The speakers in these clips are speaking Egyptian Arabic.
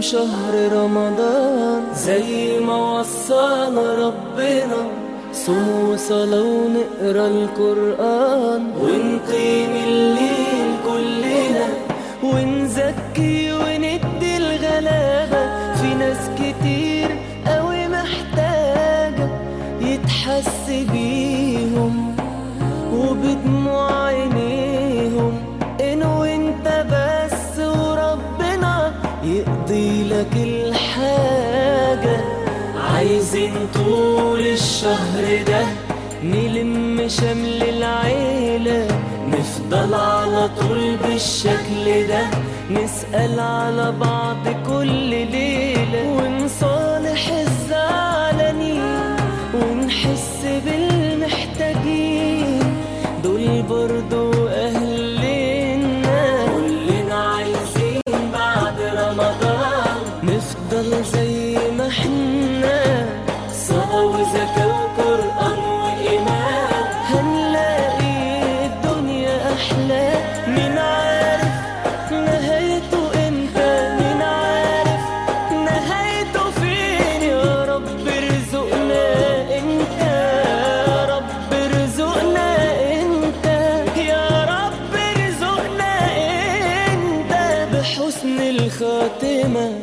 شهر رمضان زي ما وصانا ربنا صوم وصلاة ونقرا القرآن ونقيم الليل كلنا ونزكي وندي الغلابة في ناس كتير قوي محتاجة يتحس بيهم وبدموع عينيهم إن وانت بس وربنا يقضي لك الحاجة عايزين طول الشهر ده نلم شمل العيلة نفضل على طول بالشكل ده نسأل على بعض كل ليلة ونصالح الزعلانين ونحس بالمحتاجين دول برضو أهلنا كلنا عايزين بعد رمضان نفضل زي ما احنا صلاة وزكاة وقرآن وإيمان هنلاقي الدنيا أحلى مين عارف نهايته امتى مين عارف نهايته فين يا رب ارزقنا انت يا رب ارزقنا انت يا رب ارزقنا انت بحسن الخاتمه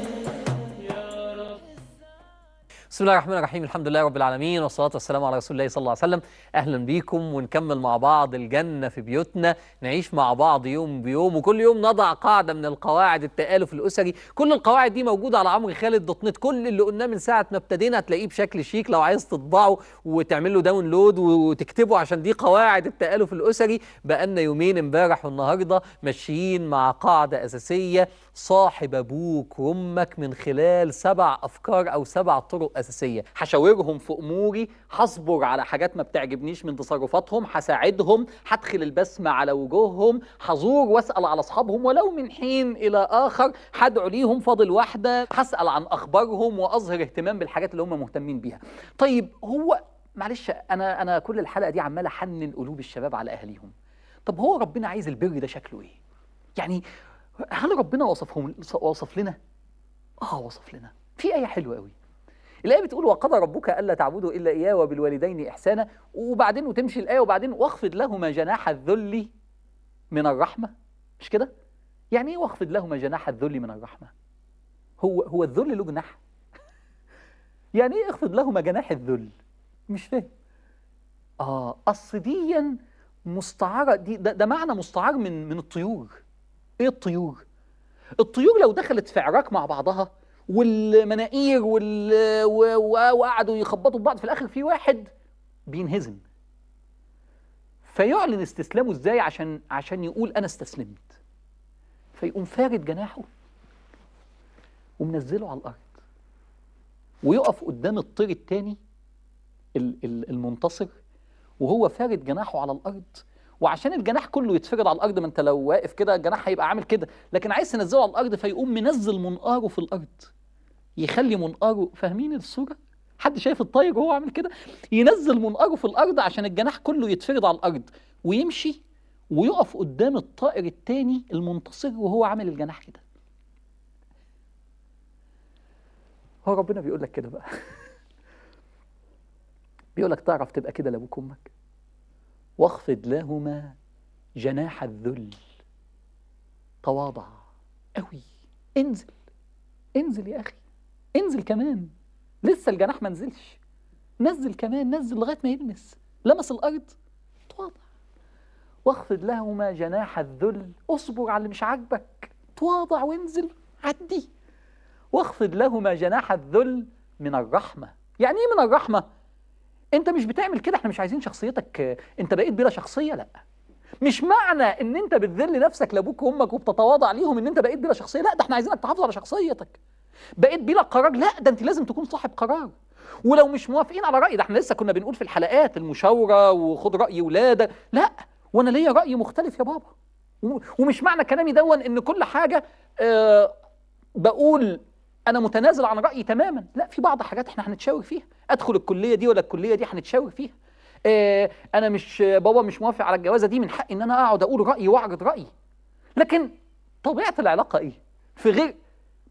بسم الله الرحمن الرحيم الحمد لله رب العالمين والصلاة والسلام على رسول الله صلى الله عليه وسلم أهلا بيكم ونكمل مع بعض الجنة في بيوتنا نعيش مع بعض يوم بيوم وكل يوم نضع قاعدة من القواعد التآلف الأسري كل القواعد دي موجودة على عمرو خالد دوت نت كل اللي قلناه من ساعة ما ابتدينا هتلاقيه بشكل شيك لو عايز تطبعه وتعمل له داونلود وتكتبه عشان دي قواعد التآلف الأسري بقالنا يومين امبارح والنهاردة ماشيين مع قاعدة أساسية صاحب أبوك وأمك من خلال سبع أفكار أو سبع طرق أساسية هشاورهم في أموري هصبر على حاجات ما بتعجبنيش من تصرفاتهم هساعدهم هدخل البسمة على وجوههم هزور واسأل على أصحابهم ولو من حين إلى آخر هدعو ليهم فاضل واحدة هسأل عن أخبارهم وأظهر اهتمام بالحاجات اللي هم مهتمين بيها طيب هو معلش أنا أنا كل الحلقة دي عمال أحنن قلوب الشباب على أهاليهم طب هو ربنا عايز البر ده شكله إيه؟ يعني هل ربنا وصفهم وصف لنا؟ اه وصف لنا في آية حلوة قوي الآية بتقول وقضى ربك ألا تعبدوا إلا إياه وبالوالدين إحسانا وبعدين وتمشي الآية وبعدين واخفض لهما جناح الذل من الرحمة مش كده؟ يعني إيه واخفض لهما جناح الذل من الرحمة؟ هو هو الذل له جناح؟ يعني إيه اخفض لهما جناح الذل؟ مش فاهم آه أصل ديا مستعارة دي ده, ده معنى مستعار من من الطيور ايه الطيور الطيور لو دخلت في عراك مع بعضها والمناقير وال... و... و... وقعدوا يخبطوا في بعض في الاخر في واحد بينهزم فيعلن استسلامه ازاي عشان عشان يقول انا استسلمت فيقوم فارد جناحه ومنزله على الارض ويقف قدام الطير التاني ال- ال- المنتصر وهو فارد جناحه على الارض وعشان الجناح كله يتفرد على الارض ما انت لو واقف كده الجناح هيبقى عامل كده لكن عايز تنزله على الارض فيقوم منزل منقاره في الارض يخلي منقاره فاهمين الصوره حد شايف الطير وهو عامل كده ينزل منقاره في الارض عشان الجناح كله يتفرد على الارض ويمشي ويقف قدام الطائر التاني المنتصر وهو عامل الجناح كده هو ربنا بيقول لك كده بقى بيقول لك تعرف تبقى كده لابوك وامك واخفض لهما جناح الذل تواضع قوي انزل انزل يا اخي انزل كمان لسه الجناح ما نزلش نزل كمان نزل لغايه ما يلمس لمس الارض تواضع واخفض لهما جناح الذل اصبر على اللي مش عاجبك تواضع وانزل عدي واخفض لهما جناح الذل من الرحمه يعني ايه من الرحمه انت مش بتعمل كده احنا مش عايزين شخصيتك آه، انت بقيت بلا شخصيه لا مش معنى ان انت بتذل نفسك لابوك وامك وبتتواضع ليهم ان انت بقيت بلا شخصيه لا ده احنا عايزينك تحافظ على شخصيتك بقيت بلا قرار لا ده انت لازم تكون صاحب قرار ولو مش موافقين على راي ده احنا لسه كنا بنقول في الحلقات المشاوره وخد راي ولادك لا وانا ليا راي مختلف يا بابا و- ومش معنى كلامي دون ان كل حاجه آه بقول انا متنازل عن رايي تماما لا في بعض حاجات احنا هنتشاور فيها ادخل الكليه دي ولا الكليه دي هنتشاور فيها آه انا مش بابا مش موافق على الجوازه دي من حقي ان انا اقعد اقول رايي واعرض رايي لكن طبيعه العلاقه ايه في غير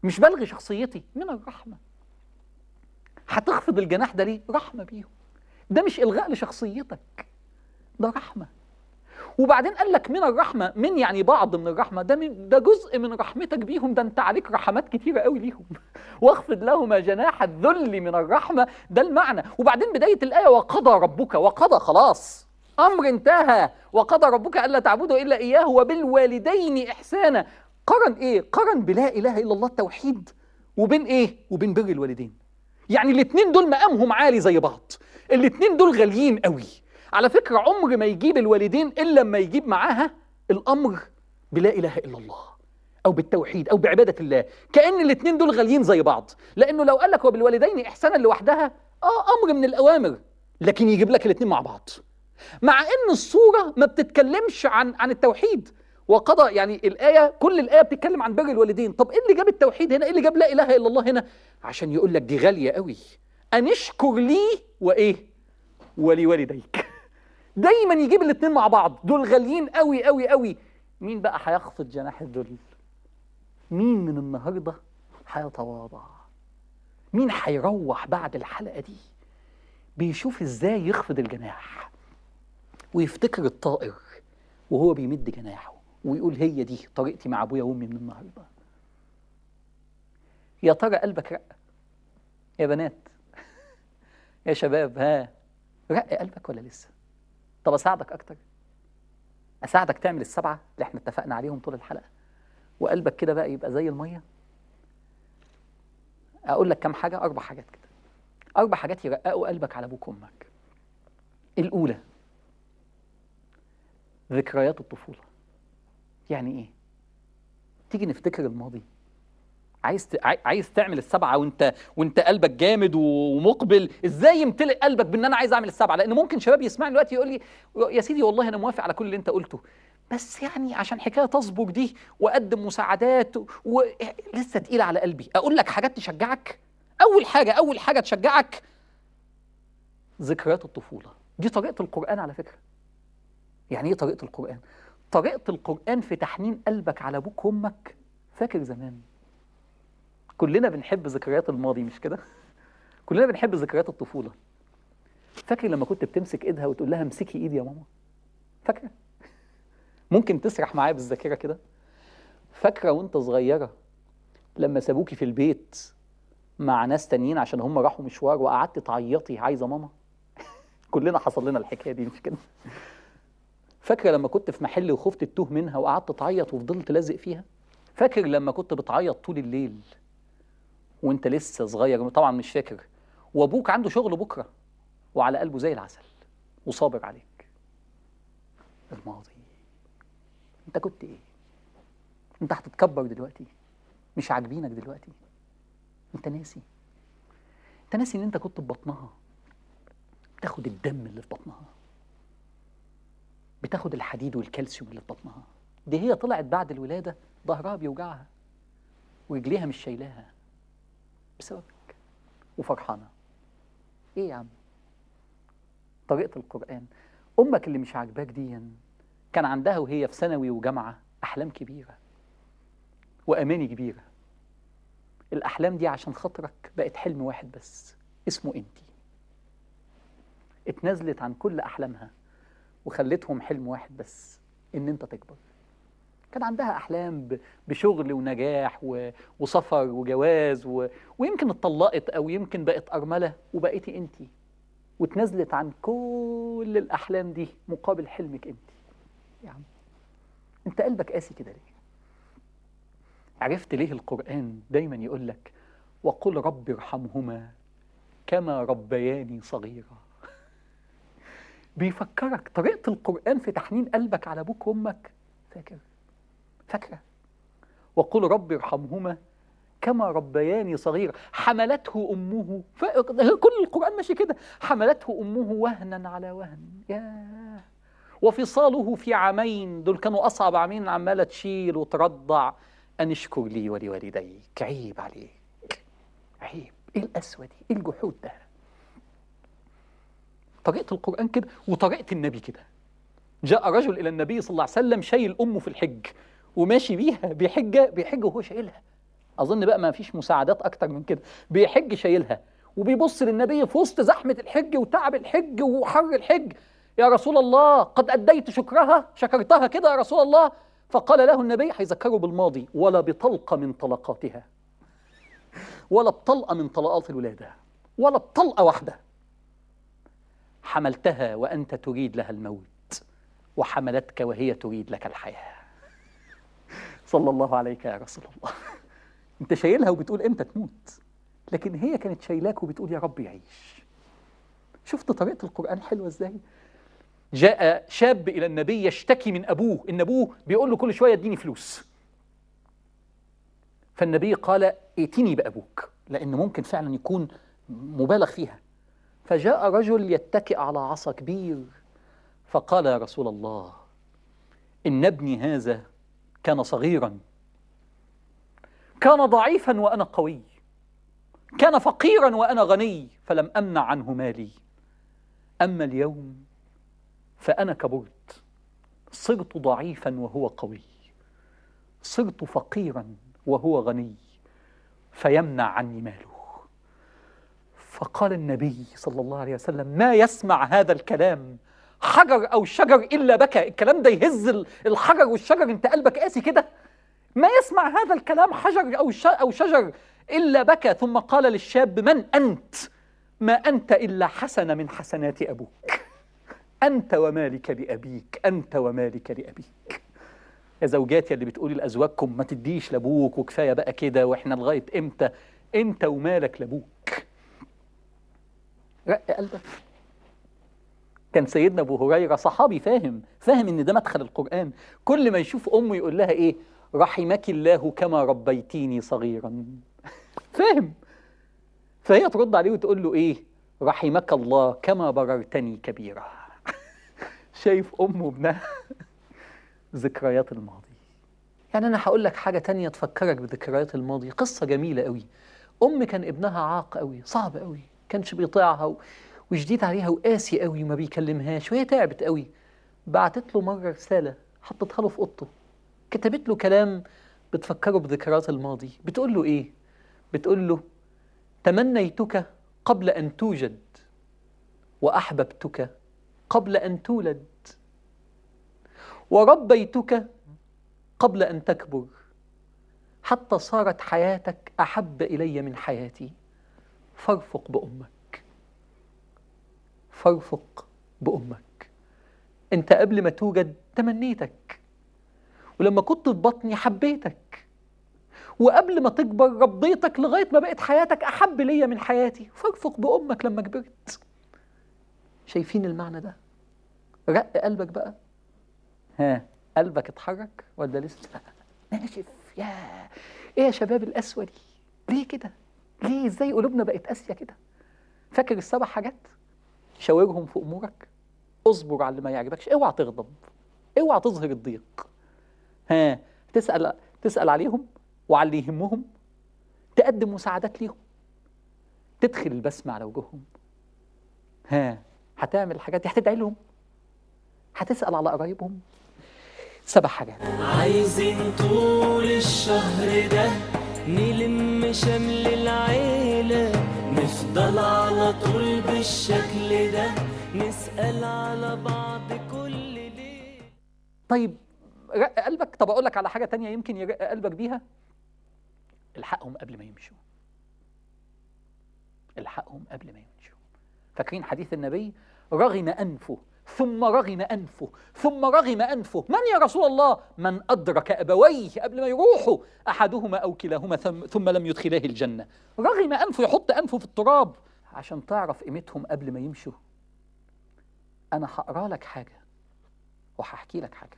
مش بلغي شخصيتي من الرحمة هتخفض الجناح ده ليه رحمة بيهم ده مش إلغاء لشخصيتك ده رحمة وبعدين قال لك من الرحمة من يعني بعض من الرحمة ده من ده جزء من رحمتك بيهم ده انت عليك رحمات كتيرة قوي ليهم واخفض لهما جناح الذل من الرحمة ده المعنى وبعدين بداية الآية وقضى ربك وقضى خلاص أمر انتهى وقضى ربك ألا تعبدوا إلا إياه وبالوالدين إحسانا قرن إيه؟ قرن بلا إله إلا الله التوحيد وبين إيه؟ وبين بر الوالدين يعني الاتنين دول مقامهم عالي زي بعض الاتنين دول غاليين قوي على فكرة عمر ما يجيب الوالدين إلا لما يجيب معاها الأمر بلا إله إلا الله أو بالتوحيد أو بعبادة الله كأن الاتنين دول غاليين زي بعض لأنه لو قال لك وبالوالدين إحسانا لوحدها آه أمر من الأوامر لكن يجيب لك الاتنين مع بعض مع ان الصوره ما بتتكلمش عن عن التوحيد وقضى يعني الايه كل الايه بتتكلم عن بر الوالدين طب ايه اللي جاب التوحيد هنا ايه اللي جاب لا اله الا الله هنا عشان يقول لك دي غاليه قوي ان اشكر لي وايه ولوالديك دايما يجيب الاثنين مع بعض دول غاليين قوي قوي قوي مين بقى هيخفض جناح الذل مين من النهارده هيتواضع مين هيروح بعد الحلقه دي بيشوف ازاي يخفض الجناح ويفتكر الطائر وهو بيمد جناحه ويقول هي دي طريقتي مع ابويا وامي من النهارده يا ترى قلبك رق يا بنات يا شباب ها رق قلبك ولا لسه طب اساعدك اكتر اساعدك تعمل السبعه اللي احنا اتفقنا عليهم طول الحلقه وقلبك كده بقى يبقى زي الميه اقول لك كام حاجه اربع حاجات كده اربع حاجات يرققوا قلبك على ابوك وامك الاولى ذكريات الطفولة يعني ايه تيجي نفتكر الماضي عايز ت... عاي- عايز تعمل السبعة وانت وانت قلبك جامد و- ومقبل ازاي يمتلئ قلبك بان انا عايز اعمل السبعة لان ممكن شباب يسمعني دلوقتي يقول لي يا سيدي والله انا موافق على كل اللي انت قلته بس يعني عشان حكايه تصبر دي واقدم مساعدات ولسه تقيله على قلبي اقول لك حاجات تشجعك اول حاجه اول حاجه تشجعك ذكريات الطفوله دي طريقه القران على فكره يعني ايه طريقه القران طريقه القران في تحنين قلبك على ابوك وامك فاكر زمان كلنا بنحب ذكريات الماضي مش كده كلنا بنحب ذكريات الطفوله فاكر لما كنت بتمسك ايدها وتقول لها امسكي ايدي يا ماما فاكره ممكن تسرح معايا بالذاكره كده فاكره وانت صغيره لما سابوكي في البيت مع ناس تانيين عشان هم راحوا مشوار وقعدت تعيطي عايزه ماما كلنا حصل لنا الحكايه دي مش كده فاكره لما كنت في محل وخفت تتوه منها وقعدت تعيط وفضلت لازق فيها فاكر لما كنت بتعيط طول الليل وانت لسه صغير طبعا مش فاكر وابوك عنده شغل بكره وعلى قلبه زي العسل وصابر عليك الماضي انت كنت ايه انت هتتكبر دلوقتي مش عاجبينك دلوقتي انت ناسي انت ناسي ان انت كنت في بطنها بتاخد الدم اللي في بطنها بتاخد الحديد والكالسيوم اللي في بطنها دي هي طلعت بعد الولادة ظهرها بيوجعها ورجليها مش شايلاها بسببك وفرحانة ايه يا عم طريقة القرآن أمك اللي مش عاجباك دي كان عندها وهي في ثانوي وجامعة أحلام كبيرة وأماني كبيرة الأحلام دي عشان خاطرك بقت حلم واحد بس اسمه أنت اتنازلت عن كل أحلامها وخلتهم حلم واحد بس إن أنت تكبر كان عندها أحلام ب- بشغل ونجاح و- وسفر وجواز و... ويمكن اتطلقت أو يمكن بقت أرملة وبقيتي أنت واتنازلت عن كل الأحلام دي مقابل حلمك أنت يا عم أنت قلبك قاسي كده ليه؟ عرفت ليه القرآن دايما يقول لك وقل رب ارحمهما كما ربياني صغيرا بيفكرك طريقة القرآن في تحنين قلبك على أبوك وأمك فاكر فاكرة وقل رب ارحمهما كما ربياني صغيرا حملته أمه ف... كل القرآن ماشي كده حملته أمه وهنا على وهن ياه وفصاله في عامين دول كانوا أصعب عامين عمالة تشيل وترضع أن اشكر لي ولوالديك عيب عليك عيب إيه القسوة دي إيه الجحود ده طريقة القرآن كده وطريقة النبي كده جاء رجل إلى النبي صلى الله عليه وسلم شايل أمه في الحج وماشي بيها بيحج بيحج وهو شايلها اظن بقى ما فيش مساعدات اكتر من كده بيحج شايلها وبيبص للنبي في وسط زحمه الحج وتعب الحج وحر الحج يا رسول الله قد اديت شكرها شكرتها كده يا رسول الله فقال له النبي هيذكره بالماضي ولا بطلقه من طلقاتها ولا بطلقه من طلقات الولاده ولا بطلقه واحده حملتها وانت تريد لها الموت وحملتك وهي تريد لك الحياه صلى الله عليك يا رسول الله انت شايلها وبتقول امتى تموت لكن هي كانت شايلاك وبتقول يا رب يعيش شفت طريقه القران حلوه ازاي جاء شاب الى النبي يشتكي من ابوه ان ابوه بيقول له كل شويه اديني فلوس فالنبي قال ائتني بابوك لان ممكن فعلا يكون مبالغ فيها فجاء رجل يتكئ على عصا كبير فقال يا رسول الله ان ابني هذا كان صغيرا كان ضعيفا وانا قوي كان فقيرا وانا غني فلم امنع عنه مالي اما اليوم فانا كبرت صرت ضعيفا وهو قوي صرت فقيرا وهو غني فيمنع عني ماله فقال النبي صلى الله عليه وسلم ما يسمع هذا الكلام حجر او شجر الا بكى الكلام ده يهز ال- الحجر والشجر انت قلبك قاسي كده ما يسمع هذا الكلام حجر او ش- او شجر الا بكى ثم قال للشاب من انت ما انت الا حسنه من حسنات ابوك انت ومالك لابيك انت ومالك لابيك يا زوجاتي اللي بتقولي لازواجكم ما تديش لابوك وكفايه بقى كده واحنا لغايه امتى انت ومالك لابوك رق قلبك كان سيدنا ابو هريره صحابي فاهم فاهم ان ده مدخل القران كل ما يشوف امه يقول لها ايه رحمك الله كما ربيتيني صغيرا فاهم فهي ترد عليه وتقول له ايه رحمك الله كما بررتني كبيرا شايف امه وابنها ذكريات الماضي يعني انا هقول لك حاجه تانية تفكرك بذكريات الماضي قصه جميله قوي ام كان ابنها عاق قوي صعب قوي كانش بيطيعها و... وشديد عليها وقاسي قوي وما بيكلمهاش وهي تعبت قوي بعتت له مره رساله حطتها له في اوضته كتبت له كلام بتفكره بذكريات الماضي بتقول له ايه بتقول له تمنيتك قبل ان توجد واحببتك قبل ان تولد وربيتك قبل ان تكبر حتى صارت حياتك احب الي من حياتي فارفق بامك فارفق بامك انت قبل ما توجد تمنيتك ولما كنت في بطني حبيتك وقبل ما تكبر ربيتك لغايه ما بقت حياتك احب ليا من حياتي فارفق بامك لما كبرت شايفين المعنى ده رق قلبك بقى ها قلبك اتحرك ولا لسه ناشف يا ايه يا شباب القسوه دي ليه كده ليه ازاي قلوبنا بقت قاسيه كده فاكر السبع حاجات شاورهم في امورك اصبر على اللي ما يعجبكش اوعى تغضب اوعى تظهر الضيق ها تسال تسال عليهم وعلى اللي يهمهم تقدم مساعدات ليهم تدخل البسمة على وجوههم ها هتعمل الحاجات دي هتدعي لهم هتسأل على قرايبهم سبع حاجات عايزين طول الشهر ده نلم شمل العيلة نفضل على طول بالشكل ده نسأل على بعض كل ليلة طيب رق قلبك طب اقول لك على حاجه تانية يمكن يرق قلبك بيها الحقهم قبل ما يمشوا الحقهم قبل ما يمشوا فاكرين حديث النبي رغم انفه ثم رغم انفه ثم رغم انفه من يا رسول الله من ادرك ابويه قبل ما يروحوا احدهما او كلاهما ثم, ثم لم يدخلاه الجنه رغم انفه يحط انفه في التراب عشان تعرف قيمتهم قبل ما يمشوا انا هقرا لك حاجه وهحكي لك حاجه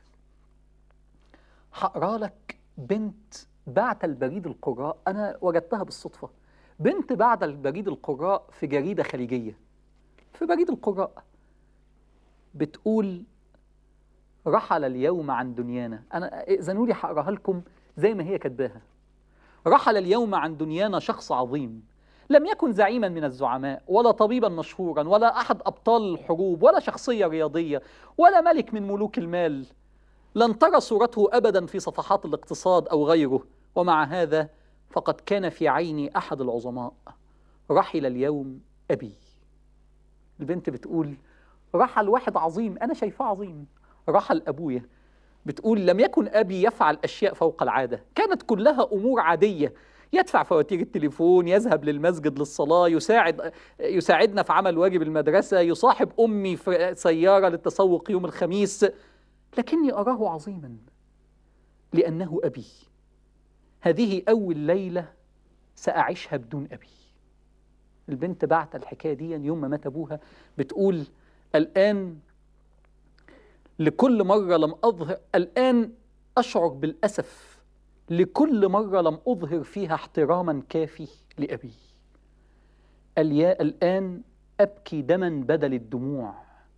هقرا لك بنت بعت البريد القراء انا وجدتها بالصدفه بنت بعت البريد القراء في جريده خليجيه في بريد القراء بتقول رحل اليوم عن دنيانا انا ائذنوا لي هقراها لكم زي ما هي كاتباها رحل اليوم عن دنيانا شخص عظيم لم يكن زعيما من الزعماء ولا طبيبا مشهورا ولا احد ابطال الحروب ولا شخصيه رياضيه ولا ملك من ملوك المال لن ترى صورته ابدا في صفحات الاقتصاد او غيره ومع هذا فقد كان في عيني أحد العظماء رحل اليوم أبي البنت بتقول رحل واحد عظيم أنا شايفاه عظيم رحل أبويا بتقول لم يكن أبي يفعل أشياء فوق العادة كانت كلها أمور عادية يدفع فواتير التليفون يذهب للمسجد للصلاة يساعد يساعدنا في عمل واجب المدرسة يصاحب أمي في سيارة للتسوق يوم الخميس لكني أراه عظيما لأنه أبي هذه أول ليلة سأعيشها بدون أبي البنت بعت الحكاية دي يوم ما مات أبوها بتقول الآن لكل مرة لم أظهر الآن أشعر بالأسف لكل مرة لم أظهر فيها احتراما كافي لأبي اليا الآن أبكي دما بدل الدموع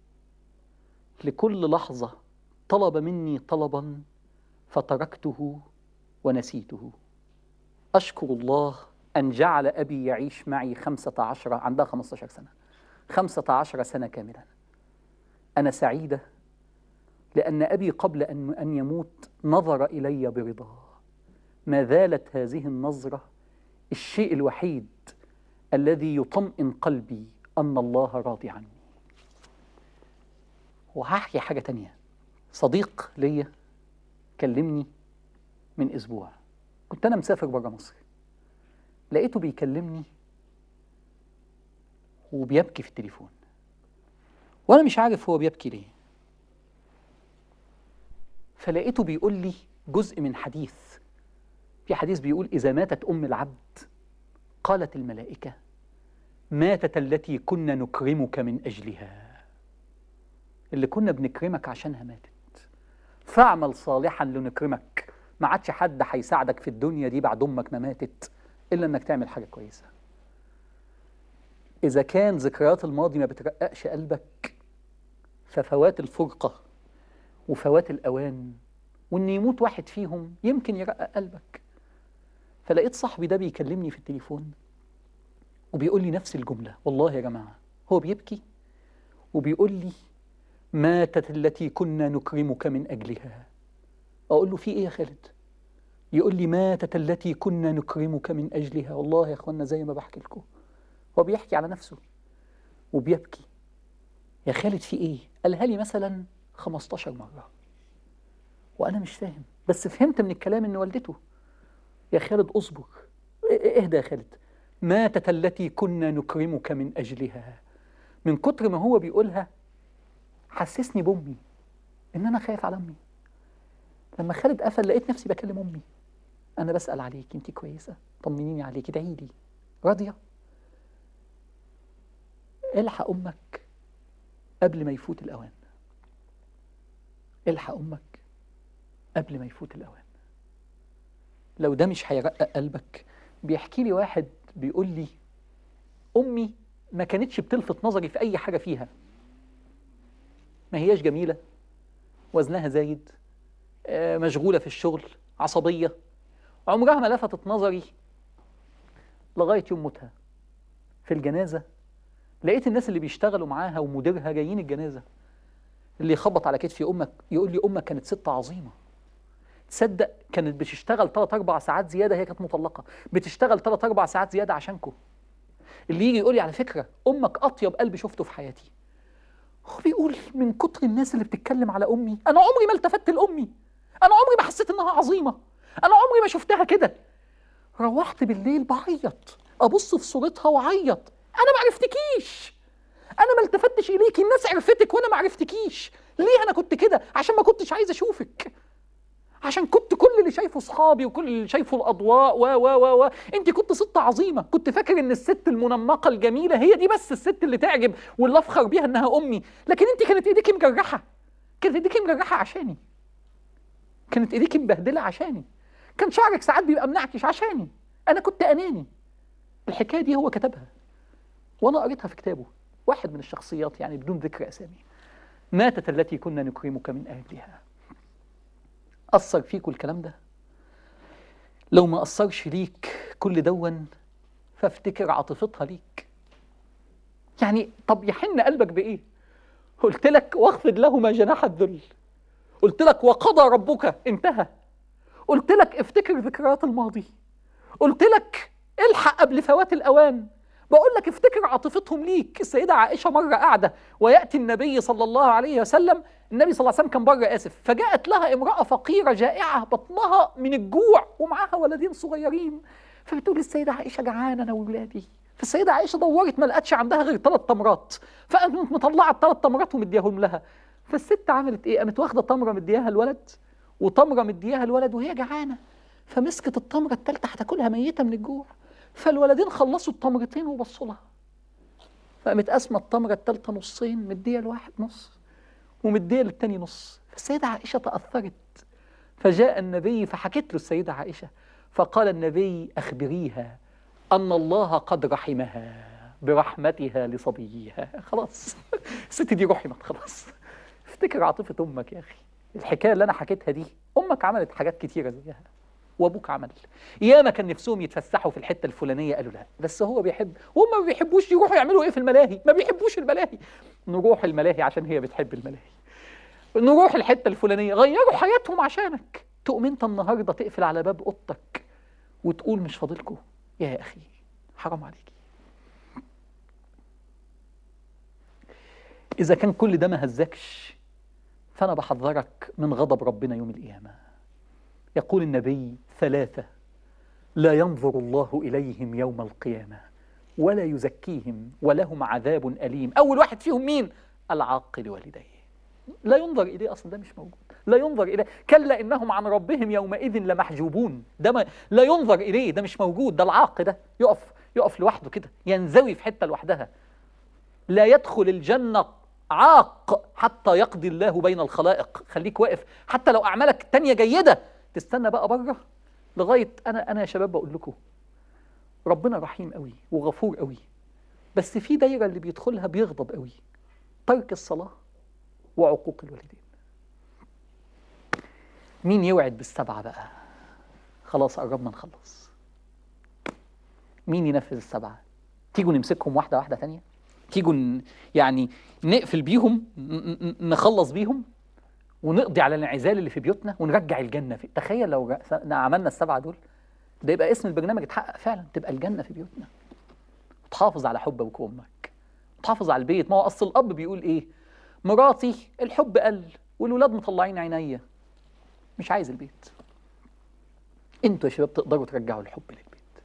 لكل لحظة طلب مني طلبا فتركته ونسيته أشكر الله أن جعل أبي يعيش معي خمسة عشر عندها خمسة عشر سنة خمسة عشر سنة كاملة أنا سعيدة لأن أبي قبل أن أن يموت نظر إلي برضا ما زالت هذه النظرة الشيء الوحيد الذي يطمئن قلبي أن الله راضي عني وهحكي حاجة تانية صديق ليا كلمني من أسبوع كنت أنا مسافر برا مصر لقيته بيكلمني وبيبكي في التليفون وأنا مش عارف هو بيبكي ليه فلقيته بيقول لي جزء من حديث في حديث بيقول إذا ماتت أم العبد قالت الملائكة ماتت التي كنا نكرمك من أجلها اللي كنا بنكرمك عشانها ماتت فاعمل صالحا لنكرمك ما عادش حد هيساعدك في الدنيا دي بعد أمك ما ماتت إلا إنك تعمل حاجة كويسة إذا كان ذكريات الماضي ما بترققش قلبك ففوات الفرقة وفوات الأوان وإن يموت واحد فيهم يمكن يرقق قلبك فلقيت صاحبي ده بيكلمني في التليفون وبيقول لي نفس الجملة والله يا جماعة هو بيبكي وبيقول لي ماتت التي كنا نكرمك من أجلها أقول له في إيه يا خالد يقول لي ماتت التي كنا نكرمك من أجلها والله يا أخوانا زي ما بحكي لكم هو بيحكي على نفسه وبيبكي يا خالد في إيه قالها لي مثلا 15 مرة وأنا مش فاهم بس فهمت من الكلام إن والدته يا خالد اصبر اهدى يا خالد ماتت التي كنا نكرمك من أجلها من كتر ما هو بيقولها حسسني بأمي إن أنا خايف على أمي لما خالد قفل لقيت نفسي بكلم أمي أنا بسأل عليك أنت كويسة طمنيني عليك ادعي لي راضية الحق أمك قبل ما يفوت الأوان الحق أمك قبل ما يفوت الأوان لو ده مش هيرقق قلبك بيحكي لي واحد بيقول لي أمي ما كانتش بتلفت نظري في أي حاجة فيها ما هياش جميلة وزنها زايد آه، مشغولة في الشغل عصبية عمرها ما لفتت نظري لغاية يوم موتها في الجنازة لقيت الناس اللي بيشتغلوا معاها ومديرها جايين الجنازة اللي يخبط على كتفي أمك يقول لي أمك كانت ست عظيمة تصدق كانت بتشتغل 3 4 ساعات زياده هي كانت مطلقه بتشتغل 3 4 ساعات زياده عشانكم اللي يجي يقول لي على فكره امك اطيب قلب شفته في حياتي هو بيقول من كتر الناس اللي بتتكلم على امي انا عمري ما التفت لامي انا عمري ما حسيت انها عظيمه انا عمري ما شفتها كده روحت بالليل بعيط ابص في صورتها وعيط انا ما عرفتكيش انا ما التفتش اليكي الناس عرفتك وانا ما عرفتكيش ليه انا كنت كده عشان ما كنتش عايز اشوفك عشان كنت كل اللي شايفه صحابي وكل اللي شايفه الاضواء و و و و انت كنت ست عظيمه كنت فاكر ان الست المنمقه الجميله هي دي بس الست اللي تعجب واللي افخر بيها انها امي لكن انت كانت ايديكي مجرحه كانت ايديكي مجرحه عشاني كانت ايديكي مبهدله عشاني كان شعرك ساعات بيبقى منعكش عشاني انا كنت اناني الحكايه دي هو كتبها وانا قريتها في كتابه واحد من الشخصيات يعني بدون ذكر اسامي ماتت التي كنا نكرمك من اجلها أثر فيكوا الكلام ده لو ما أثرش ليك كل دون فافتكر عاطفتها ليك يعني طب يحن قلبك بإيه قلت لك واخفض لهما جناح الذل قلت لك وقضى ربك انتهى قلت لك افتكر ذكريات الماضي قلت لك الحق قبل فوات الاوان بقول لك افتكر عاطفتهم ليك السيده عائشه مره قاعده وياتي النبي صلى الله عليه وسلم النبي صلى الله عليه وسلم كان بره اسف فجاءت لها امراه فقيره جائعه بطنها من الجوع ومعاها ولدين صغيرين فبتقول السيده عائشه جعانه انا واولادي فالسيده عائشه دورت ما لقتش عندها غير ثلاث تمرات فقامت مطلعه الثلاث تمرات ومديهم لها فالست عملت ايه قامت واخده تمره مدياها الولد وتمره مدياها الولد وهي جعانه فمسكت التمره الثالثه هتاكلها ميته من الجوع فالولدين خلصوا التمرتين وبصوا لها فقامت قاسمه التمره الثالثه نصين مديه لواحد نص ومديه للتاني نص فالسيده عائشه تاثرت فجاء النبي فحكت له السيده عائشه فقال النبي اخبريها ان الله قد رحمها برحمتها لصبيها خلاص الست دي رحمت خلاص افتكر عاطفه امك يا اخي الحكايه اللي انا حكيتها دي امك عملت حاجات كتيره زيها وابوك عمل ياما كان نفسهم يتفسحوا في الحته الفلانيه قالوا لا بس هو بيحب وهم ما بيحبوش يروحوا يعملوا ايه في الملاهي ما بيحبوش الملاهي نروح الملاهي عشان هي بتحب الملاهي نروح الحته الفلانيه غيروا حياتهم عشانك تقوم انت النهارده تقفل على باب اوضتك وتقول مش فاضلكوا يا اخي حرام عليكي اذا كان كل ده ما هزكش فانا بحذرك من غضب ربنا يوم القيامه يقول النبي ثلاثة لا ينظر الله إليهم يوم القيامة ولا يزكيهم ولهم عذاب أليم أول واحد فيهم مين؟ العاق لوالديه لا ينظر إليه أصلا ده مش موجود لا ينظر إليه كلا إنهم عن ربهم يومئذ لمحجوبون ده ما لا ينظر إليه ده مش موجود ده العاق ده يقف يقف لوحده كده ينزوي في حتة لوحدها لا يدخل الجنة عاق حتى يقضي الله بين الخلائق خليك واقف حتى لو أعمالك التانية جيدة تستنى بقى بره لغايه انا انا يا شباب بقول لكم ربنا رحيم قوي وغفور قوي بس في دايره اللي بيدخلها بيغضب قوي ترك الصلاه وعقوق الوالدين مين يوعد بالسبعه بقى خلاص قربنا نخلص مين ينفذ السبعه تيجوا نمسكهم واحده واحده تانية تيجوا ن- يعني نقفل بيهم ن- ن- نخلص بيهم ونقضي على الانعزال اللي في بيوتنا ونرجع الجنه في تخيل لو جا- عملنا السبعه دول ده يبقى اسم البرنامج اتحقق فعلا تبقى الجنه في بيوتنا وتحافظ على حب ابوك وامك وتحافظ على البيت ما هو اصل الاب بيقول ايه مراتي الحب قل والولاد مطلعين عينيا مش عايز البيت انتوا يا شباب تقدروا ترجعوا الحب للبيت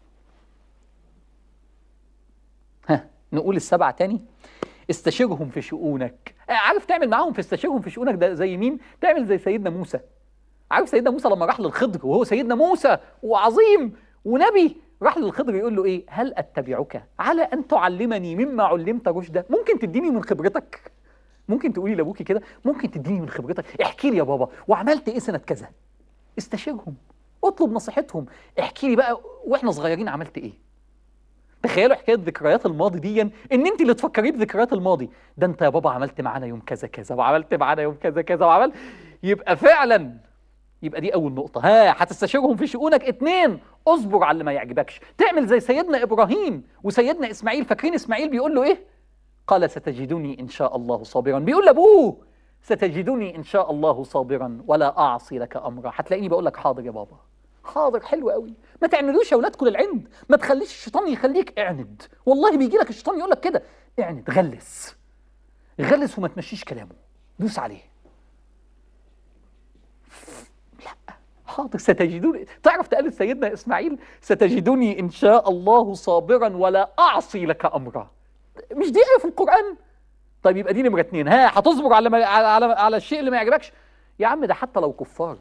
ها نقول السبعه تاني استشيرهم في شؤونك آه، عارف تعمل معاهم في استشيرهم في شؤونك ده زي مين تعمل زي سيدنا موسى عارف سيدنا موسى لما راح للخضر وهو سيدنا موسى وعظيم ونبي راح للخضر يقول له ايه هل اتبعك على ان تعلمني مما علمت رشدا ممكن تديني من خبرتك ممكن تقولي لابوكي كده ممكن تديني من خبرتك احكي لي يا بابا وعملت ايه سنه كذا استشيرهم اطلب نصيحتهم احكي لي بقى واحنا صغيرين عملت ايه تخيلوا حكايه ذكريات الماضي دي ان انت اللي تفكري بذكريات الماضي ده انت يا بابا عملت معانا يوم كذا كذا وعملت معانا يوم كذا كذا وعمل يبقى فعلا يبقى دي اول نقطه ها هتستشيرهم في شؤونك اتنين اصبر على اللي ما يعجبكش تعمل زي سيدنا ابراهيم وسيدنا اسماعيل فاكرين اسماعيل بيقول له ايه قال ستجدني ان شاء الله صابرا بيقول لابوه ستجدني ان شاء الله صابرا ولا اعصي لك امرا هتلاقيني بقول لك حاضر يا بابا حاضر حلو قوي ما تعملوش يا اولادكم للعند ما تخليش الشيطان يخليك اعند والله بيجي لك الشيطان يقول لك كده اعند غلس غلس وما تمشيش كلامه دوس عليه لا حاضر ستجدوني تعرف تقال سيدنا اسماعيل ستجدني ان شاء الله صابرا ولا اعصي لك امرا مش دي ايه في القران طيب يبقى دي نمره اتنين ها هتصبر على ما على على, على الشيء اللي ما يعجبكش يا عم ده حتى لو كفار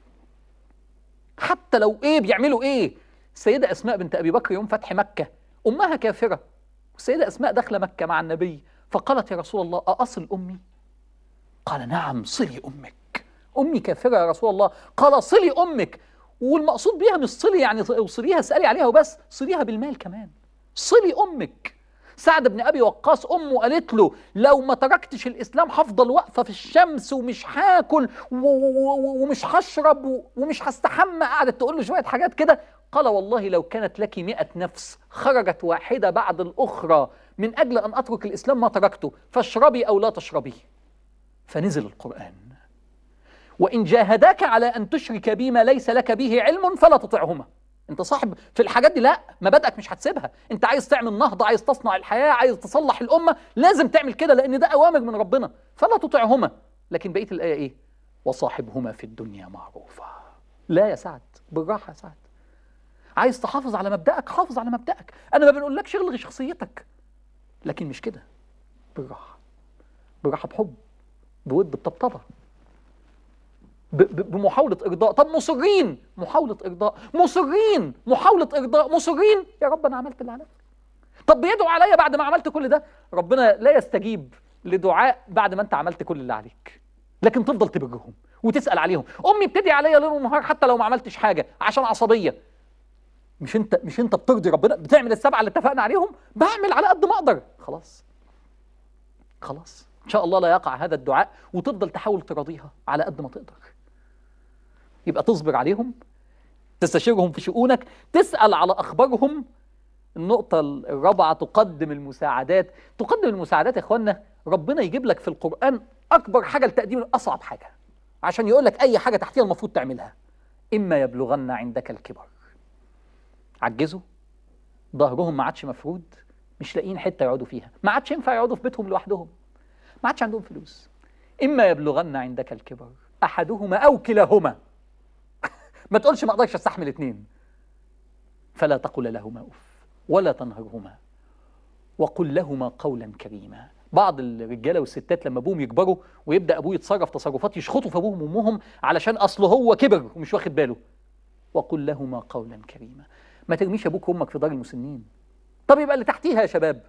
حتى لو ايه بيعملوا ايه السيده اسماء بنت ابي بكر يوم فتح مكه امها كافره والسيده اسماء داخله مكه مع النبي فقالت يا رسول الله ااصل امي قال نعم صلي امك امي كافره يا رسول الله قال صلي امك والمقصود بيها مش صلي يعني اوصليها اسالي عليها وبس صليها بالمال كمان صلي امك سعد بن ابي وقاص امه قالت له لو ما تركتش الاسلام هفضل واقفه في الشمس ومش هاكل و- و- و- ومش هشرب و- ومش هستحمى قعدت تقول له شويه حاجات كده قال والله لو كانت لك مئة نفس خرجت واحدة بعد الأخرى من أجل أن أترك الإسلام ما تركته فاشربي أو لا تشربي فنزل القرآن وإن جاهداك على أن تشرك بي ما ليس لك به علم فلا تطعهما انت صاحب في الحاجات دي لا مبادئك مش هتسيبها انت عايز تعمل نهضه عايز تصنع الحياه عايز تصلح الامه لازم تعمل كده لان ده اوامر من ربنا فلا تطعهما لكن بقيه الايه ايه وصاحبهما في الدنيا معروفا لا يا سعد بالراحه يا سعد عايز تحافظ على مبدأك حافظ على مبدأك انا ما بنقولكش الغي شخصيتك لكن مش كده بالراحه بالراحه بحب بود بطبطبه ب- ب- بمحاولة إرضاء طب مصرين محاولة إرضاء مصرين محاولة إرضاء مصرين يا رب أنا عملت اللي عليا طب بيدعوا عليا بعد ما عملت كل ده ربنا لا يستجيب لدعاء بعد ما أنت عملت كل اللي عليك لكن تفضل تبرهم وتسأل عليهم أمي بتدعي عليا ليل ونهار حتى لو ما عملتش حاجة عشان عصبية مش أنت مش أنت بترضي ربنا بتعمل السبعة اللي اتفقنا عليهم بعمل على قد ما أقدر خلاص خلاص إن شاء الله لا يقع هذا الدعاء وتفضل تحاول تراضيها على قد ما تقدر يبقى تصبر عليهم تستشيرهم في شؤونك تسأل على أخبارهم النقطة الرابعة تقدم المساعدات تقدم المساعدات يا إخوانا ربنا يجيب لك في القرآن أكبر حاجة لتقديم أصعب حاجة عشان يقول لك أي حاجة تحتيها المفروض تعملها إما يبلغن عندك الكبر عجزوا ظهرهم ما عادش مفرود مش لاقيين حتة يقعدوا فيها ما عادش ينفع يقعدوا في بيتهم لوحدهم ما عادش عندهم فلوس إما يبلغن عندك الكبر أحدهما أو كلاهما ما تقولش ما اقدرش استحمل اتنين فلا تقل لهما اف ولا تنهرهما وقل لهما قولا كريما بعض الرجاله والستات لما ابوهم يكبروا ويبدا ابوه يتصرف تصرفات يشخطوا في ابوهم وامهم علشان اصله هو كبر ومش واخد باله وقل لهما قولا كريما ما ترميش ابوك وامك في دار المسنين طب يبقى اللي تحتيها يا شباب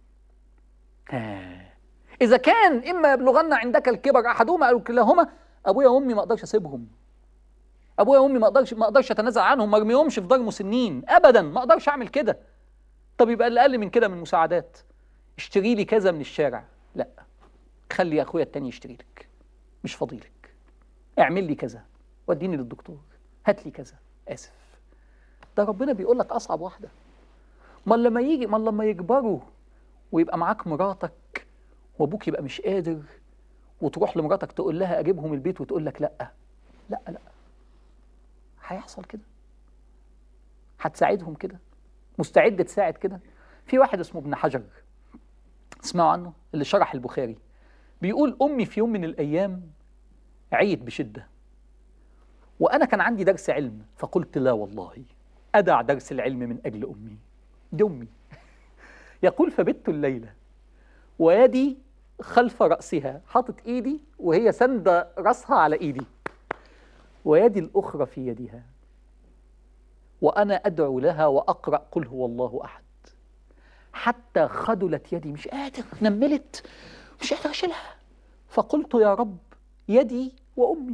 ها. اذا كان اما يبلغن عندك الكبر احدهما او كلاهما ابويا وامي ما اقدرش اسيبهم ابويا وامي ما اقدرش ما اقدرش اتنازل عنهم ما ارميهمش في دار مسنين ابدا ما اقدرش اعمل كده طب يبقى اللي اقل من كده من مساعدات اشتري لي كذا من الشارع لا خلي اخويا التاني يشتري لك مش فضيلك اعمل لي كذا وديني للدكتور هات لي كذا اسف ده ربنا بيقول لك اصعب واحده ما لما يجي ما لما يكبروا ويبقى معاك مراتك وابوك يبقى مش قادر وتروح لمراتك تقول لها اجيبهم البيت وتقول لك لا لا لا هيحصل كده هتساعدهم كده مستعد تساعد كده في واحد اسمه ابن حجر اسمعوا عنه اللي شرح البخاري بيقول امي في يوم من الايام عيت بشده وانا كان عندي درس علم فقلت لا والله ادع درس العلم من اجل امي دي امي يقول فبت الليله ويدي خلف راسها حاطط ايدي وهي ساندة راسها على ايدي ويدي الأخرى في يدها وأنا أدعو لها وأقرأ قل هو الله أحد حتى خدلت يدي مش قادر نملت مش قادر أشيلها فقلت يا رب يدي وأمي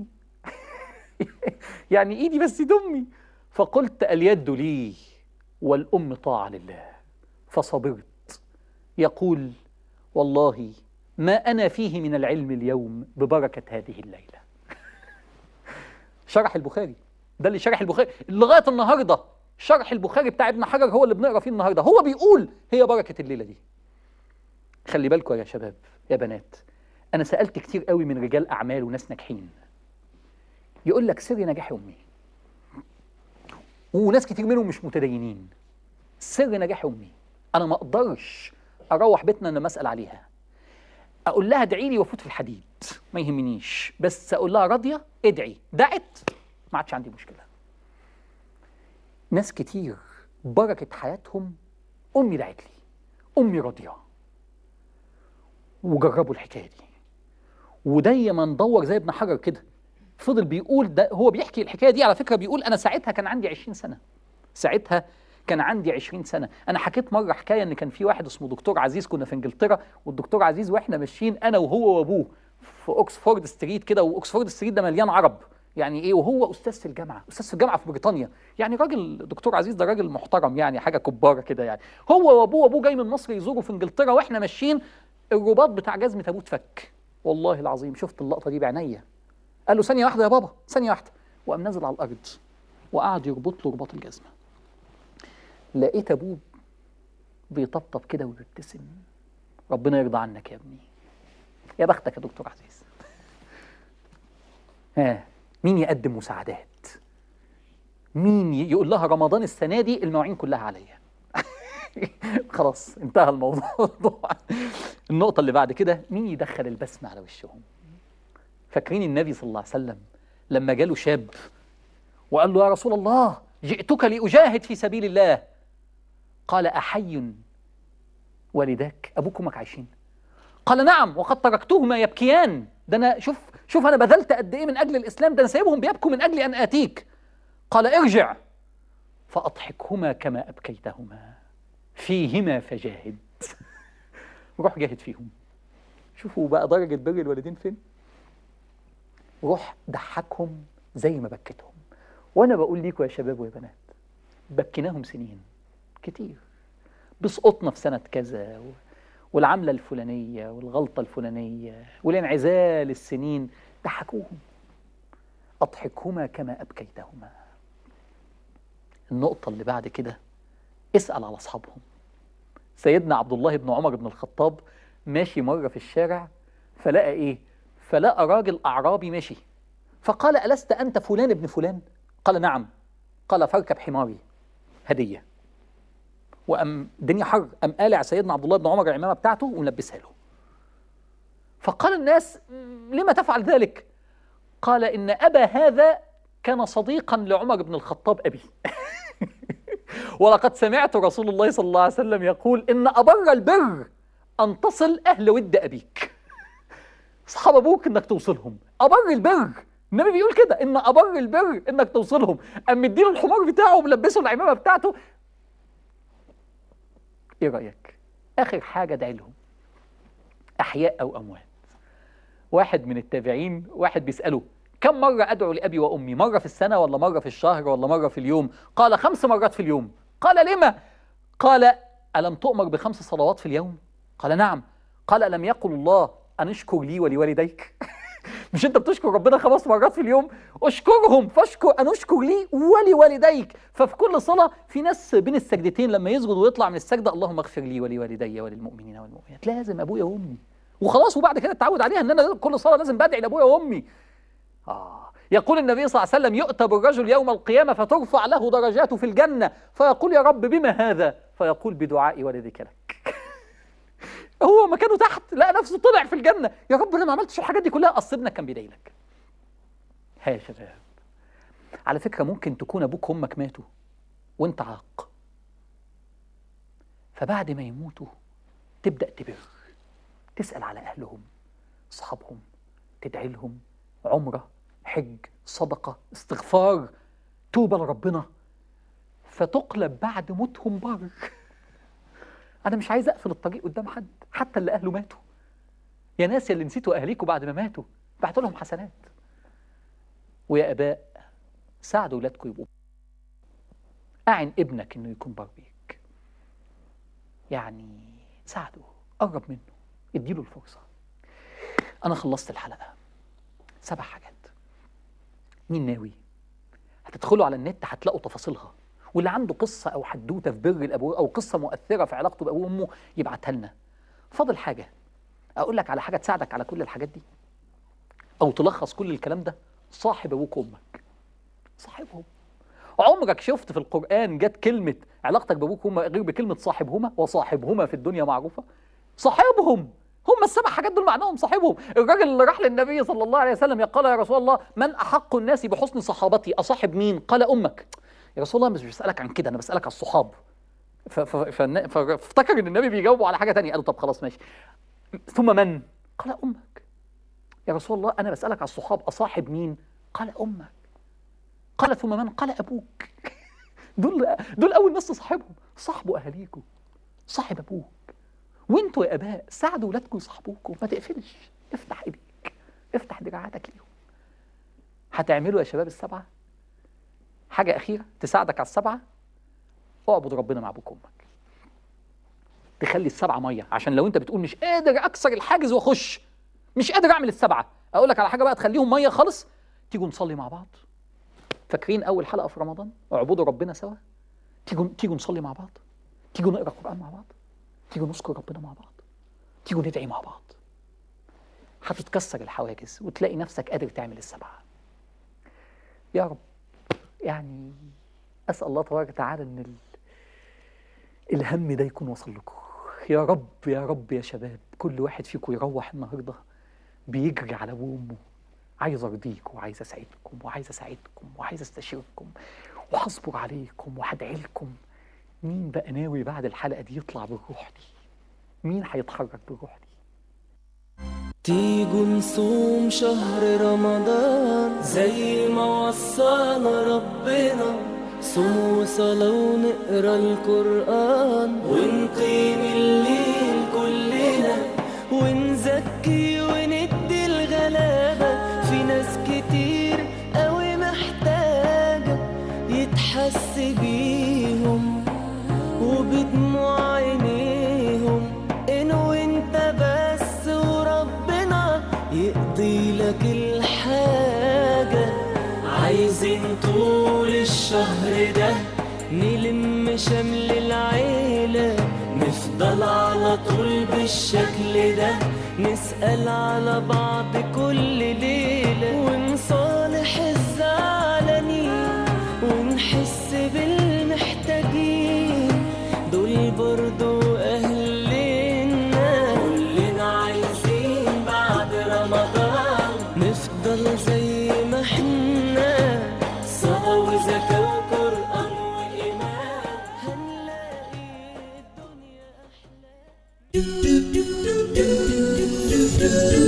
يعني إيدي بس دي أمي فقلت اليد لي والأم طاعة لله فصبرت يقول والله ما أنا فيه من العلم اليوم ببركة هذه الليلة شرح البخاري ده اللي شرح البخاري لغايه النهارده شرح البخاري بتاع ابن حجر هو اللي بنقرا فيه النهارده هو بيقول هي بركه الليله دي خلي بالكم يا شباب يا بنات انا سالت كتير قوي من رجال اعمال وناس ناجحين يقول لك سر نجاح امي وناس كتير منهم مش متدينين سر نجاح امي انا ما اقدرش اروح بيتنا لما اسال عليها اقول لها ادعي لي وافوت في الحديد ما يهمنيش بس اقول لها راضيه ادعي دعت ما عادش عندي مشكله ناس كتير بركه حياتهم امي دعت لي امي راضيه وجربوا الحكايه دي ودايما ندور زي ابن حجر كده فضل بيقول ده هو بيحكي الحكايه دي على فكره بيقول انا ساعتها كان عندي 20 سنه ساعتها كان عندي 20 سنه انا حكيت مره حكايه ان كان في واحد اسمه دكتور عزيز كنا في انجلترا والدكتور عزيز واحنا ماشيين انا وهو وابوه في اوكسفورد ستريت كده واوكسفورد ستريت ده مليان عرب يعني ايه وهو استاذ في الجامعه استاذ في الجامعه في بريطانيا يعني راجل دكتور عزيز ده راجل محترم يعني حاجه كباره كده يعني هو وابوه وابوه جاي من مصر يزوروا في انجلترا واحنا ماشيين الرباط بتاع جزمه ابوه اتفك والله العظيم شفت اللقطه دي بعينيا قال له ثانيه واحده يا بابا ثانيه واحده وقام نازل على الارض وقعد يربط له رباط الجزمه لقيت ابوه بيطبطب كده وبيبتسم ربنا يرضى عنك يا ابني يا بختك يا دكتور عزيز ها مين يقدم مساعدات مين ي- يقول لها رمضان السنه دي المواعين كلها عليا خلاص انتهى الموضوع النقطه اللي بعد كده مين يدخل البسمه على وشهم فاكرين النبي صلى الله عليه وسلم لما جاله شاب وقال له يا رسول الله جئتك لأجاهد في سبيل الله قال أحي والداك أبوك وأمك عايشين قال نعم وقد تركتهما يبكيان ده أنا شوف شوف أنا بذلت قد إيه من أجل الإسلام ده أنا سايبهم بيبكوا من أجل أن آتيك قال ارجع فأضحكهما كما أبكيتهما فيهما فجاهد روح جاهد فيهم شوفوا بقى درجة بر الوالدين فين روح ضحكهم زي ما بكتهم وانا بقول ليكم يا شباب ويا بنات بكيناهم سنين كتير بسقطنا في سنة كذا و... والعملة الفلانية والغلطة الفلانية والانعزال السنين ضحكوهم أضحكهما كما أبكيتهما النقطة اللي بعد كده اسأل على أصحابهم سيدنا عبد الله بن عمر بن الخطاب ماشي مرة في الشارع فلقى إيه؟ فلقى راجل أعرابي ماشي فقال ألست أنت فلان ابن فلان؟ قال نعم قال فاركب حماري هدية وأم الدنيا حر أم قالع سيدنا عبد الله بن عمر العمامة بتاعته وملبسها له فقال الناس "م، لما تفعل ذلك قال إن أبا هذا كان صديقا لعمر بن الخطاب أبي ولقد سمعت رسول الله صلى الله عليه وسلم يقول إن أبر البر أن تصل أهل ود أبيك أصحاب أبوك إنك توصلهم أبر البر النبي بيقول كده إن أبر البر إنك توصلهم أم مديله الحمار بتاعه وملبسه العمامة بتاعته إيه رأيك؟ آخر حاجة ادعي لهم أحياء أو أموات واحد من التابعين واحد بيسأله كم مرة أدعو لأبي وأمي مرة في السنة ولا مرة في الشهر ولا مرة في اليوم قال خمس مرات في اليوم قال لما قال ألم تؤمر بخمس صلوات في اليوم قال نعم قال ألم يقل الله أن اشكر لي ولوالديك مش انت بتشكر ربنا خمس مرات في اليوم اشكرهم فاشكر ان اشكر لي ولوالديك ففي كل صلاه في ناس بين السجدتين لما يسجد ويطلع من السجده اللهم اغفر لي ولوالدي وللمؤمنين والمؤمنات لازم ابويا وامي وخلاص وبعد كده اتعود عليها ان انا كل صلاه لازم بدعي لابويا وامي آه يقول النبي صلى الله عليه وسلم يؤتى بالرجل يوم القيامة فترفع له درجاته في الجنة فيقول يا رب بما هذا فيقول بدعاء والدك لك هو مكانه تحت لقى نفسه طلع في الجنة يا رب انا ما عملتش الحاجات دي كلها اصل ابنك كان بيدعي لك ها يا شباب على فكرة ممكن تكون ابوك وامك ماتوا وانت عاق فبعد ما يموتوا تبدأ تبر تسأل على أهلهم أصحابهم تدعي لهم عمرة حج صدقة استغفار توبة لربنا فتقلب بعد موتهم بر أنا مش عايز أقفل الطريق قدام حد حتى اللي أهله ماتوا يا ناس يا اللي نسيتوا أهليكوا بعد ما ماتوا بعتوا لهم حسنات ويا آباء ساعدوا ولادكم يبقوا أعن ابنك إنه يكون بر بيك يعني ساعده قرب منه اديله الفرصة أنا خلصت الحلقة سبع حاجات مين ناوي هتدخلوا على النت هتلاقوا تفاصيلها واللي عنده قصة أو حدوتة في بر الأبوة أو قصة مؤثرة في علاقته بأبوه وأمه يبعتها لنا فاضل حاجة أقول لك على حاجة تساعدك على كل الحاجات دي أو تلخص كل الكلام ده صاحب أبوك وأمك صاحبهم عمرك شفت في القرآن جت كلمة علاقتك بأبوك وأمك غير بكلمة صاحبهما وصاحبهما في الدنيا معروفة صاحبهم هم السبع حاجات دول معناهم صاحبهم الراجل اللي راح للنبي صلى الله عليه وسلم يقول يا رسول الله من أحق الناس بحسن صحابتي أصاحب مين قال أمك يا رسول الله مش بسألك عن كده أنا بسألك على الصحاب ف- ف- فالن- فافتكر ان النبي بيجاوبه على حاجه تانية قال له طب خلاص ماشي ثم من قال امك يا رسول الله انا بسالك على الصحاب اصاحب مين قال امك قال ثم من قال ابوك دول دول اول ناس تصاحبهم صاحبوا اهاليكم صاحب ابوك وانتوا يا اباء ساعدوا ولادكم يصاحبوكم ما تقفلش افتح ايديك افتح دراعاتك ليهم هتعملوا يا شباب السبعه حاجه اخيره تساعدك على السبعه اعبد ربنا مع ابوك وامك تخلي السبعه ميه عشان لو انت بتقول مش قادر اكسر الحاجز واخش مش قادر اعمل السبعه اقول لك على حاجه بقى تخليهم ميه خالص تيجوا نصلي مع بعض فاكرين اول حلقه في رمضان اعبدوا ربنا سوا تيجوا تيجوا نصلي مع بعض تيجوا نقرا قران مع بعض تيجوا نذكر ربنا مع بعض تيجوا ندعي مع بعض هتتكسر الحواجز وتلاقي نفسك قادر تعمل السبعه يا رب يعني اسال الله تبارك وتعالى ان ال... الهم ده يكون وصل لكم يا رب يا رب يا شباب كل واحد فيكم يروح النهارده بيجري على ابوه وامه عايز ارضيكم وعايز اسعدكم وعايز اساعدكم وعايز استشيركم وهصبر عليكم وهدعي لكم مين بقى ناوي بعد الحلقه دي يطلع بالروح دي مين هيتحرك بالروح دي تيجوا نصوم شهر رمضان زي ما وصانا ربنا صوم وصلاة ونقرا القرآن ونقيم الليل كلنا ونزكي وندي الغلابة في ناس كتير قوي محتاجة يتحس بيهم وبدموع عينيهم إن وانت بس وربنا يقضي لك الحاجة عايزين طول الشهر ده نلم شمل العيلة نفضل على طول بالشكل ده نسأل على بعض كل ليلة ونصالح الزعلانين ونحس بالمحتاجين دول برضو أهلنا كلنا عايزين بعد رمضان نفضل زي ما احنا صلاة وزكاة وقرآن وإيمان هنلاقي الدنيا أحلى